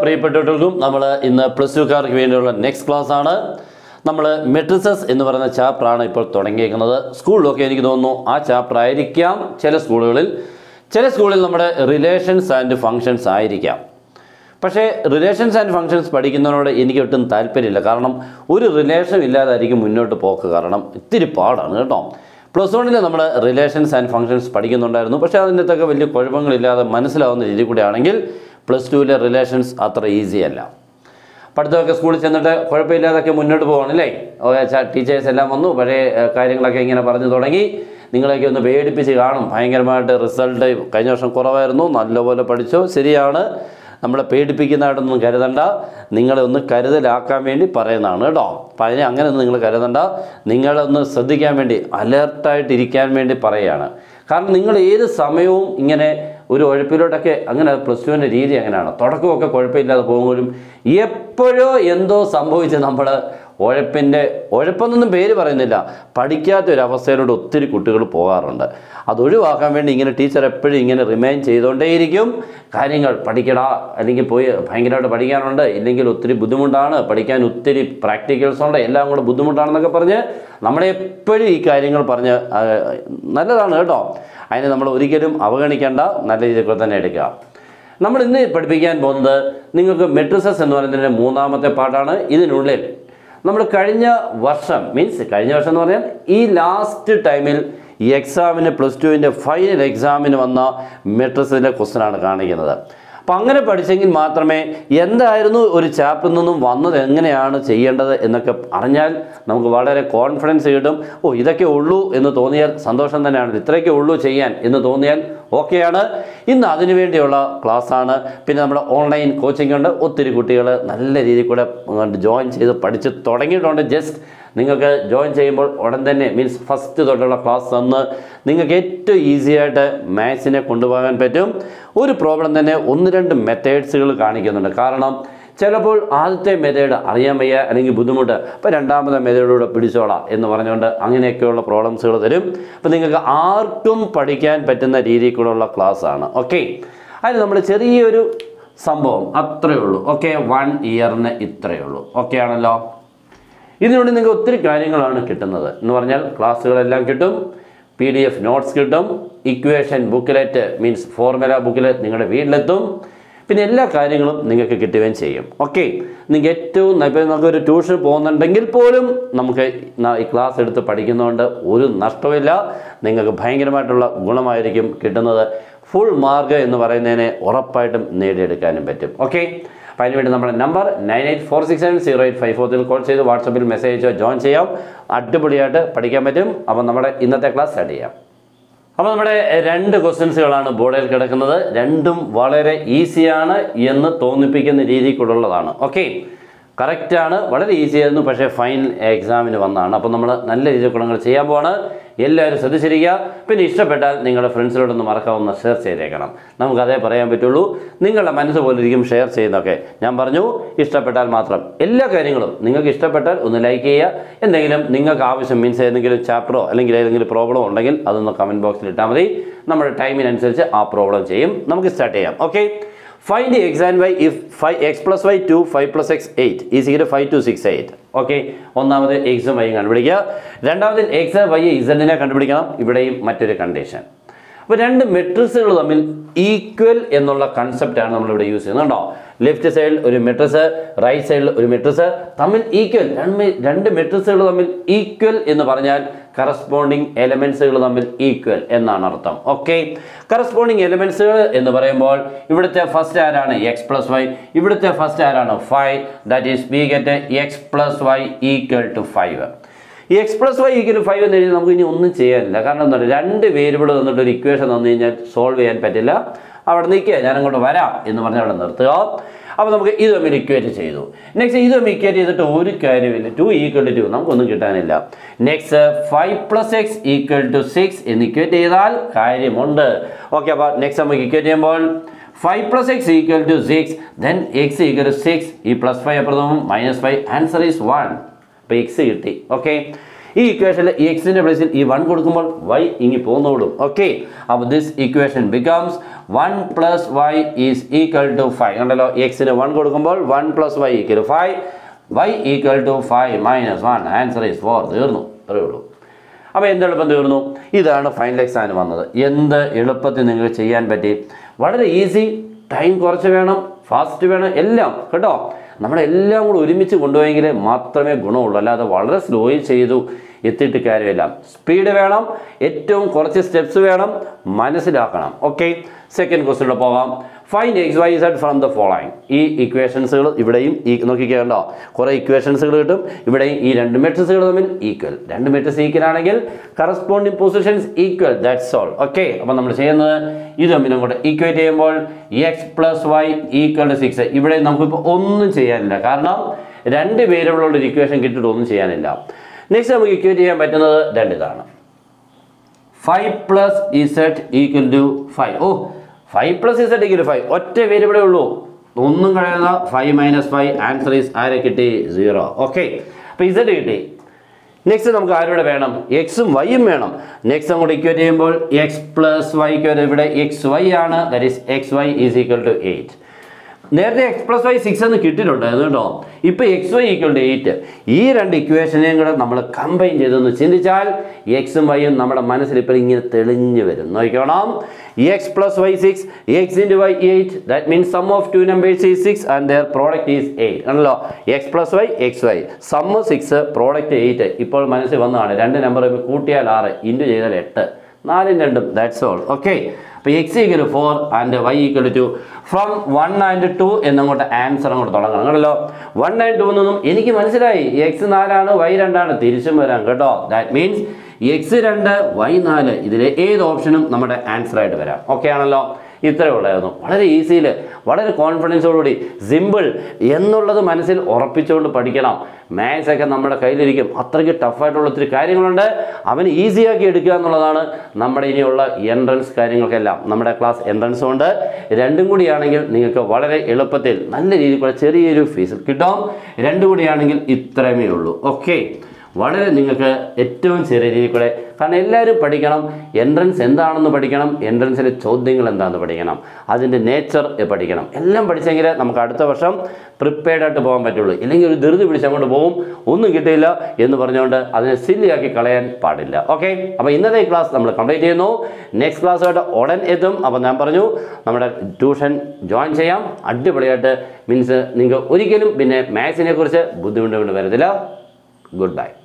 പ്രിയപ്പെട്ടവർക്കും നമ്മൾ ഇന്ന് പ്ലസ് ടുക്കാർക്ക് വേണ്ടിയുള്ള നെക്സ്റ്റ് ക്ലാസ് ആണ് നമ്മൾ മെട്രിസസ് എന്ന് പറയുന്ന ചാപ്റ്ററാണ് ഇപ്പോൾ തുടങ്ങിയേക്കുന്നത് സ്കൂളിലൊക്കെ എനിക്ക് തോന്നുന്നു ആ ചാപ്റ്റർ ആയിരിക്കാം ചില സ്കൂളുകളിൽ ചില സ്കൂളിൽ നമ്മുടെ റിലേഷൻസ് ആൻഡ് ഫങ്ഷൻസ് ആയിരിക്കാം പക്ഷേ റിലേഷൻസ് ആൻഡ് ഫങ്ഷൻസ് പഠിക്കുന്നതിനോട് എനിക്ക് ഒട്ടും താല്പര്യമില്ല കാരണം ഒരു റിലേഷൻ ഇല്ലാതായിരിക്കും മുന്നോട്ട് പോക്ക് കാരണം ഇത്തിരി പാടാണ് കേട്ടോ പ്ലസ് വണ്ണിൽ നമ്മൾ റിലേഷൻസ് ആൻഡ് ഫങ്ഷൻസ് പഠിക്കുന്നുണ്ടായിരുന്നു പക്ഷേ അതിൻ്റെ അകത്തൊക്കെ വലിയ കുഴപ്പങ്ങളില്ലാതെ മനസ്സിലാവുന്ന രീതി കൂടെ ആണെങ്കിൽ പ്ലസ് ടുവിലെ റിലേഷൻസ് അത്ര ഈസി അല്ല പഠിത്തമൊക്കെ സ്കൂളിൽ ചെന്നിട്ട് കുഴപ്പമില്ലാതൊക്കെ മുന്നോട്ട് പോകണല്ലേ ടീച്ചേഴ്സ് എല്ലാം വന്നു പഴയ ഏഹ്, കാര്യങ്ങളൊക്കെ ഇങ്ങനെ പറഞ്ഞു തുടങ്ങി നിങ്ങളെയൊക്കെ ഒന്ന് പേടിപ്പിച്ച് കാണും ഭയങ്കരമായിട്ട് റിസൾട്ട് കഴിഞ്ഞ വർഷം കുറവായിരുന്നു നല്ലപോലെ പഠിച്ചു ശരിയാണ് നമ്മളെ പേടിപ്പിക്കുന്നതായിട്ടൊന്നും കരുതണ്ട നിങ്ങളെ ഒന്ന് കരുതലാക്കാൻ വേണ്ടി പറയുന്നതാണ് കേട്ടോ അപ്പം അതിനെ അങ്ങനെ ഒന്നും നിങ്ങൾ കരുതണ്ട നിങ്ങളെ ഒന്ന് ശ്രദ്ധിക്കാൻ വേണ്ടി അലേർട്ടായിട്ട് ഇരിക്കാൻ വേണ്ടി പറയുകയാണ് കാരണം നിങ്ങൾ ഏത് സമയവും ഇങ്ങനെ ഒരു ഉഴപ്പിലോട്ടൊക്കെ അങ്ങനെ പ്ലസ് ടുവിൻ്റെ രീതി അങ്ങനെയാണ് തുടക്കമൊക്കെ കുഴപ്പമില്ലാതെ പോകുമ്പോഴും എപ്പോഴോ എന്തോ സംഭവിച്ച് നമ്മൾ ഉഴപ്പിൻ്റെ ഉഴപ്പെന്നൊന്നും പേര് പറയുന്നില്ല പഠിക്കാത്ത ഒരു അവസ്ഥയിലൂടെ ഒത്തിരി കുട്ടികൾ പോകാറുണ്ട് അത് ഒഴിവാക്കാൻ വേണ്ടി ഇങ്ങനെ ടീച്ചർ എപ്പോഴും ഇങ്ങനെ റിമൈൻ ചെയ്തുകൊണ്ടേയിരിക്കും കാര്യങ്ങൾ പഠിക്കടാ അല്ലെങ്കിൽ പോയി ഭയങ്കരമായിട്ട് പഠിക്കാനുണ്ട് ഇല്ലെങ്കിൽ ഒത്തിരി ബുദ്ധിമുട്ടാണ് പഠിക്കാൻ ഒത്തിരി പ്രാക്ടിക്കൽസ് ഉണ്ട് എല്ലാം കൂടെ ബുദ്ധിമുട്ടാണെന്നൊക്കെ പറഞ്ഞ് നമ്മളെ എപ്പോഴും ഈ കാര്യങ്ങൾ പറഞ്ഞ് ആ, നല്ലതാണ് കേട്ടോ അതിനെ നമ്മൾ ഒരിക്കലും അവഗണിക്കേണ്ട നല്ല രീതിയിൽ കൂടെ തന്നെ എടുക്കുക നമ്മൾ ഇന്ന് പഠിപ്പിക്കാൻ പോകുന്നത് നിങ്ങൾക്ക് മെട്രിസസ് എന്ന് പറയുന്നതിൻ്റെ മൂന്നാമത്തെ പാട്ടാണ് ഇതിനുള്ളിൽ നമ്മൾ കഴിഞ്ഞ വർഷം മീൻസ് കഴിഞ്ഞ വർഷം എന്ന് പറഞ്ഞാൽ ഈ ലാസ്റ്റ് ടൈമിൽ ഈ എക്സാമിന് പ്ലസ് ടുവിൻ്റെ ഫൈനൽ എക്സാമിന് വന്ന മെട്രിസിൻ്റെ ക്വസ്റ്റനാണ് കാണിക്കുന്നത് അപ്പം അങ്ങനെ പഠിച്ചെങ്കിൽ മാത്രമേ എന്തായിരുന്നു ഒരു ചാപ്റ്ററിൽ നിന്നും വന്നത് എങ്ങനെയാണ് ചെയ്യേണ്ടത് എന്നൊക്കെ അറിഞ്ഞാൽ നമുക്ക് വളരെ കോൺഫിഡൻസ് കിട്ടും ഓ ഇതൊക്കെ ഉള്ളൂ എന്ന് തോന്നിയാൽ സന്തോഷം തന്നെയാണ് ഇത്രയൊക്കെ ഉള്ളൂ ചെയ്യാൻ എന്ന് തോന്നിയാൽ ഓക്കെയാണ് ഇന്ന് അതിനു വേണ്ടിയുള്ള ക്ലാസ്സാണ് പിന്നെ നമ്മുടെ ഓൺലൈൻ കോച്ചിങ് ഉണ്ട് ഒത്തിരി കുട്ടികൾ നല്ല രീതിയിൽ കൂടെ ജോയിൻ ചെയ്ത് പഠിച്ച് തുടങ്ങിയിട്ടുണ്ട് ജസ്റ്റ് നിങ്ങൾക്ക് ജോയിൻ ചെയ്യുമ്പോൾ ഉടൻ തന്നെ മീൻസ് ഫസ്റ്റ് തൊട്ടുള്ള ക്ലാസ് തന്ന് നിങ്ങൾക്ക് ഏറ്റവും ഈസി ആയിട്ട് മാത്സിനെ കൊണ്ടുപോകാൻ പറ്റും ഒരു പ്രോബ്ലം തന്നെ ഒന്ന് രണ്ട് മെത്തേഡ്സുകൾ കാണിക്കുന്നുണ്ട് കാരണം ചിലപ്പോൾ ആദ്യത്തെ മെത്തേഡ് അറിയാൻ വയ്യ അല്ലെങ്കിൽ ബുദ്ധിമുട്ട് അപ്പോൾ രണ്ടാമത്തെ മെത്തേഡിലൂടെ പിടിച്ചോളാം എന്ന് പറഞ്ഞുകൊണ്ട് അങ്ങനെയൊക്കെയുള്ള പ്രോബ്ലംസുകൾ തരും അപ്പോൾ നിങ്ങൾക്ക് ആർക്കും പഠിക്കാൻ പറ്റുന്ന രീതിയിൽ കൂടെയുള്ള ക്ലാസ്സാണ് ഓക്കെ അതിന് നമ്മൾ ചെറിയൊരു സംഭവം അത്രയേ ഉള്ളൂ ഓക്കെ വൺ ഇയറിന് ഇത്രയേ ഉള്ളൂ ഓക്കെ ആണല്ലോ ഇതിനുവേണ്ടി നിങ്ങൾക്ക് ഒത്തിരി കാര്യങ്ങളാണ് കിട്ടുന്നത് എന്ന് പറഞ്ഞാൽ ക്ലാസ്സുകളെല്ലാം കിട്ടും പി ഡി എഫ് നോട്ട്സ് കിട്ടും equation booklet means formula booklet നിങ്ങളുടെ വീട്ടിലെത്തും പിന്നെ എല്ലാ കാര്യങ്ങളും നിങ്ങൾക്ക് കിട്ടുകയും ചെയ്യും ഓക്കെ നിങ്ങൾക്ക് ഏറ്റവും ന- ഇപ്പോൾ നമുക്കൊരു ട്യൂഷൻ പോകുന്നുണ്ടെങ്കിൽ പോലും നമുക്ക് ന- ഈ ക്ലാസ് എടുത്ത് പഠിക്കുന്നതുകൊണ്ട് ഒരു നഷ്ടമില്ല നിങ്ങൾക്ക് ഭയങ്കരമായിട്ടുള്ള ഗുണമായിരിക്കും കിട്ടുന്നത് ഫുൾ മാർക്ക് എന്ന് പറയുന്നതിനെ ഉറപ്പായിട്ടും നേടിയെടുക്കാനും പറ്റും ഓക്കെ അപ്പോൾ അതിനുവേണ്ടി നമ്മുടെ number nine eight four six seven zero eight five four call ചെയ്ത് വാട്സപ്പിൽ മെസ്സേജ് അയച്ചോ ജോയിൻ ചെയ്യാം അടിപൊളിയായിട്ട് പഠിക്കാൻ പറ്റും അപ്പോൾ നമ്മുടെ ഇന്നത്തെ ക്ലാസ് സ്റ്റാർട്ട് ചെയ്യാം അപ്പോൾ നമ്മുടെ രണ്ട് ക്വസ്റ്റ്യൻസുകളാണ് ബോർഡിൽ കിടക്കുന്നത് രണ്ടും വളരെ ഈസിയാണ് എന്ന് തോന്നിപ്പിക്കുന്ന രീതിക്കുള്ളതാണ് ഓക്കെ കറക്റ്റാണ് വളരെ ഈസി ആയിരുന്നു പക്ഷേ ഫൈനൽ എക്സാമിന് വന്നതാണ് അപ്പോൾ നമ്മൾ നല്ല രീതിയിൽ ഗുണങ്ങൾ ചെയ്യാൻ പോവാണ് എല്ലാവരും ശ്രദ്ധിച്ചിരിക്കുക പിന്നെ ഇഷ്ടപ്പെട്ടാൽ നിങ്ങളുടെ ഫ്രണ്ട്സിലോടൊന്ന് മറക്കാവുന്ന ഷെയർ ചെയ്തേക്കണം നമുക്കതേ പറയാൻ പറ്റുള്ളൂ നിങ്ങളുടെ മനസ്സ് പോലെ ഇരിക്കും ഷെയർ ചെയ്യുന്നതൊക്കെ ഞാൻ പറഞ്ഞു ഇഷ്ടപ്പെട്ടാൽ മാത്രം എല്ലാ കാര്യങ്ങളും നിങ്ങൾക്ക് ഇഷ്ടപ്പെട്ടാൽ ഒന്ന് ലൈക്ക് ചെയ്യുക എന്തെങ്കിലും നിങ്ങൾക്ക് ആവശ്യം മീൻസ് ഏതെങ്കിലും ചാപ്റ്ററോ അല്ലെങ്കിൽ ഏതെങ്കിലും പ്രോബ്ലമോ ഉണ്ടെങ്കിൽ അതൊന്ന് കമൻറ്റ് ബോക്സിൽ ഇട്ടാൽ മതി നമ്മുടെ ടൈമിനനുസരിച്ച് ആ പ്രോബ്ലം ചെയ്യും നമുക്ക് സ്റ്റാർട്ട് ചെയ്യാം okay find X and Y if five X plus Y two five plus X eight is equal five two six eight okay ഒന്നാമത് എക്സും വൈയും കണ്ടുപിടിക്കുക രണ്ടാമത് എക്സ് വൈ ഇസഡിനെ കണ്ടുപിടിക്കണം ഇവിടെയും മറ്റൊരു കണ്ടീഷൻ അപ്പോൾ രണ്ട് മെട്രിക്സുകൾ തമ്മിൽ ഈക്വൽ എന്നുള്ള കൺസെപ്റ്റാണ് നമ്മളിവിടെ യൂസ് ചെയ്യുന്നത് കേട്ടോ ലെഫ്റ്റ് സൈഡിൽ ഒരു മെട്രിക്സ് റൈറ്റ് സൈഡിൽ ഒരു മെട്രിക്സ് തമ്മിൽ ഈക്വൽ രണ്ട് രണ്ട് മെട്രിക്സുകൾ തമ്മിൽ ഈക്വൽ എന്ന് പറഞ്ഞാൽ കറസ്പോണ്ടിങ് എലമെൻസുകൾ തമ്മിൽ ഈക്വൽ എന്നാണ് അർത്ഥം ഓക്കെ കറസ്പോണ്ടിങ് എലമെൻസുകൾ എന്ന് പറയുമ്പോൾ ഇവിടുത്തെ ഫസ്റ്റ് ആരാണ് എക്സ് പ്ലസ് വൈ ഇവിടുത്തെ ഫസ്റ്റ് ആരാണ് five that is we get X plus Y equal to five ഈ X plus Y equal five എന്ന് എഴുതി നമുക്ക് ഇനി ഒന്നും ചെയ്യാനില്ല കാരണം എന്താണ് രണ്ട് വേരിയബിൾ തന്നിട്ട് ഒരു ഇക്വേഷൻ തന്നു കഴിഞ്ഞാൽ സോൾവ് ചെയ്യാൻ പറ്റില്ല അവിടെ നിൽക്കുക ഞാൻ അങ്ങോട്ട് വരാം എന്ന് പറഞ്ഞ് അവിടെ നിർത്തുക അപ്പോൾ നമുക്ക് ഇത് തമ്മിൽ ഇക്വേറ്റ് ചെയ്തു നെക്സ്റ്റ് ഇത് തമ്മിൽ ഇക്വേറ്റ് ചെയ്തിട്ട് ഒരു കാര്യമില്ല ടു ഈക്വൽ ടു ടു നമുക്കൊന്നും കിട്ടാനില്ല next five plus X equal to six എന്ന് ഇക്വേറ്റ് ചെയ്താൽ കാര്യമുണ്ട് ഓക്കെ അപ്പോൾ നെക്സ്റ്റ് നമുക്ക് ഇക്വേറ്റ് ചെയ്യുമ്പോൾ five plus X equal to six then X equal to six ഈ പ്ലസ് ഫൈവ് അപ്പുറത്തും minus five answer is one അപ്പോൾ എക്സ് കിട്ടി ഓക്കെ ഈ ഇക്വേഷനിൽ ഈ എക്സിൻ്റെ പ്ലേസിൽ ഈ വൺ കൊടുക്കുമ്പോൾ വൈ ഇങ്ങി പോന്നോളും ഓക്കെ അപ്പോൾ this equation becomes one plus Y is equal to five കണ്ടല്ലോ എക്സിന് വൺ കൊടുക്കുമ്പോൾ one plus Y equal five Y equal to five minus one answer is four തീർന്നു അത്രയേ ഉള്ളൂ അപ്പോൾ എന്ത് എളുപ്പം തീർന്നു ഇതാണ് ഫൈനൽ എക്സാമിന് വന്നത് എന്ത് എളുപ്പത്തിൽ നിങ്ങൾക്ക് ചെയ്യാൻ പറ്റി വളരെ ഈസി ടൈം കുറച്ച് വേണം ഫാസ്റ്റ് വേണം എല്ലാം കേട്ടോ നമ്മളെല്ലാം കൂടെ ഒരുമിച്ച് കൊണ്ടുപോയെങ്കിൽ മാത്രമേ ഗുണമുള്ളൂ അല്ലാതെ വളരെ സ്ലോയിൽ ചെയ്തു എത്തിയിട്ട് കാര്യമില്ല സ്പീഡ് വേണം ഏറ്റവും കുറച്ച് സ്റ്റെപ്സ് വേണം മനസ്സിലാക്കണം ഓക്കെ സെക്കൻഡ് ക്വസ്റ്റിലൂടെ പോകാം find X Y Z from the following ഈ ഇക്വേഷൻസുകൾ ഇവിടെയും ഈ നോക്കിക്കേണ്ടോ കുറേ ഇക്വേഷൻസുകൾ കിട്ടും ഇവിടെയും ഈ രണ്ട് മെട്രിക്സുകൾ തമ്മിൽ ഈക്വൽ രണ്ട് മെട്രിക്സ് ഈക്വൽ ആണെങ്കിൽ corresponding positions equal that's all okay അപ്പോൾ നമ്മൾ ചെയ്യുന്നത് ഇത് തമ്മിൽ അങ്ങോട്ട് ഈക്വേറ്റ് ചെയ്യുമ്പോൾ X plus Y equal to six ഇവിടെ നമുക്കിപ്പോൾ ഒന്നും ചെയ്യാനില്ല കാരണം രണ്ട് വേരിയബിളുള്ള ഒരു ഇക്വേഷൻ കിട്ടിയിട്ട് ഒന്നും ചെയ്യാനില്ല നെക്സ്റ്റ് നമുക്ക് ഇക്വേറ്റ് ചെയ്യാൻ പറ്റുന്നത് രണ്ട് ഇതാണ് five plus Z equal to five oh five plus Z equal five ഒറ്റ വേരിയബിളേ ഉള്ളൂ ഒന്നും കഴിയുന്ന five minus five answer is ആരെ കിട്ടി സീറോ ഓക്കെ അപ്പോൾ ഇസെഡ് കിട്ടി നെക്സ്റ്റ് നമുക്ക് ആരുടെ വേണം എക്സും വൈയും വേണം നെക്സ്റ്റ് അങ്ങോട്ട് ഇക്വേറ്റ് ചെയ്യുമ്പോൾ എക്സ് പ്ലസ് വൈക്ക് ഇവിടെ എക്സ് വൈ ആണ് that is X Y is equal to eight നേരത്തെ എക്സ് പ്ലസ് വൈ സിക്സ് എന്ന് കിട്ടിയിട്ടുണ്ടായിരുന്നു കേട്ടോ ഇപ്പോൾ X Y equal to eight ഈ രണ്ട് ഇക്വേഷനെയും കൂടെ നമ്മൾ കമ്പൈൻ ചെയ്തൊന്ന് ചിന്തിച്ചാൽ എക്സും വൈയും നമ്മുടെ മനസ്സിൽ ഇപ്പോൾ ഇങ്ങനെ തെളിഞ്ഞു വരും നോക്കണം X plus Y six X into Y eight that means sum of two numbers is six and their product is eight ആണല്ലോ X plus Y X Y sum six product eight ഇപ്പോൾ മനസ്സിൽ വന്നതാണ് രണ്ട് നമ്പർ കൂട്ടിയാൽ ആറ് into ചെയ്താൽ എട്ട് നാലും രണ്ടും ദാറ്റ്സ് ഓൾ ഓക്കെ അപ്പോൾ X equal four and Y equal to from one and two എന്നങ്ങോട്ട് ആൻസർ അങ്ങോട്ട് തുടങ്ങണം കേട്ടല്ലോ വൺ ആൻഡ് ടു എന്നൊന്നും എനിക്ക് മനസ്സിലായി എക്സ് നാലാണ് വൈ രണ്ടാണ് തിരിച്ചും വരാം കേട്ടോ ദാറ്റ് മീൻസ് എക്സ് രണ്ട് വൈ നാല് ഇതിലെ ഏത് ഓപ്ഷനും നമ്മുടെ ആൻസർ ആയിട്ട് വരാം ഓക്കെ ആണല്ലോ ഇത്രയേ ഉള്ളായിരുന്നു വളരെ ഈസിയിൽ വളരെ കോൺഫിഡൻസോടുകൂടി സിമ്പിൾ എന്നുള്ളത് മനസ്സിൽ ഉറപ്പിച്ചുകൊണ്ട് പഠിക്കണം മാത്സ് ഒക്കെ നമ്മുടെ കയ്യിലിരിക്കും അത്രയ്ക്ക് ടഫായിട്ടുള്ള ഒത്തിരി കാര്യങ്ങളുണ്ട് അവന് ഈസിയാക്കി എടുക്കുക എന്നുള്ളതാണ് നമ്മുടെ ഇനിയുള്ള എൻട്രൻസ് കാര്യങ്ങൾക്കെല്ലാം നമ്മുടെ ക്ലാസ് എൻട്രൻസും ഉണ്ട് രണ്ടും കൂടിയാണെങ്കിൽ നിങ്ങൾക്ക് വളരെ എളുപ്പത്തിൽ നല്ല രീതിയിൽ കൂടെ ചെറിയൊരു ഫീസ് കിട്ടും രണ്ടും കൂടിയാണെങ്കിൽ ഇത്രയുമേ ഉള്ളൂ ഓക്കെ വളരെ നിങ്ങൾക്ക് ഏറ്റവും ചെറിയ രീതിയിൽ കൂടെ കാരണം എല്ലാവരും പഠിക്കണം എൻട്രൻസ് എന്താണെന്ന് പഠിക്കണം എൻട്രൻസിലെ ചോദ്യങ്ങൾ എന്താണെന്ന് പഠിക്കണം അതിൻ്റെ നേച്ചർ പഠിക്കണം എല്ലാം പഠിച്ചെങ്കിൽ നമുക്ക് അടുത്ത വർഷം പ്രിപ്പയർഡ് ആയിട്ട് പോകാൻ പറ്റുള്ളൂ ഇല്ലെങ്കിൽ ഒരു ധൃതി പിടിച്ച് അങ്ങോട്ട് പോകും ഒന്നും കിട്ടിയില്ല എന്ന് പറഞ്ഞുകൊണ്ട് അതിനെ സില്ലിയാക്കി കളയാൻ പാടില്ല ഓക്കെ അപ്പോൾ ഇന്നത്തെ ക്ലാസ് നമ്മൾ കംപ്ലീറ്റ് ചെയ്യുന്നു നെക്സ്റ്റ് ക്ലാസ്സുമായിട്ട് ഉടൻ എത്തും അപ്പോൾ ഞാൻ പറഞ്ഞു നമ്മുടെ ട്യൂഷൻ ജോയിൻ ചെയ്യാം അടിപൊളിയായിട്ട് മീൻസ് നിങ്ങൾക്ക് ഒരിക്കലും പിന്നെ മാത്സിനെ കുറിച്ച് ബുദ്ധിമുട്ട് കൊണ്ട് വരത്തില്ല ഗുഡ് ബൈ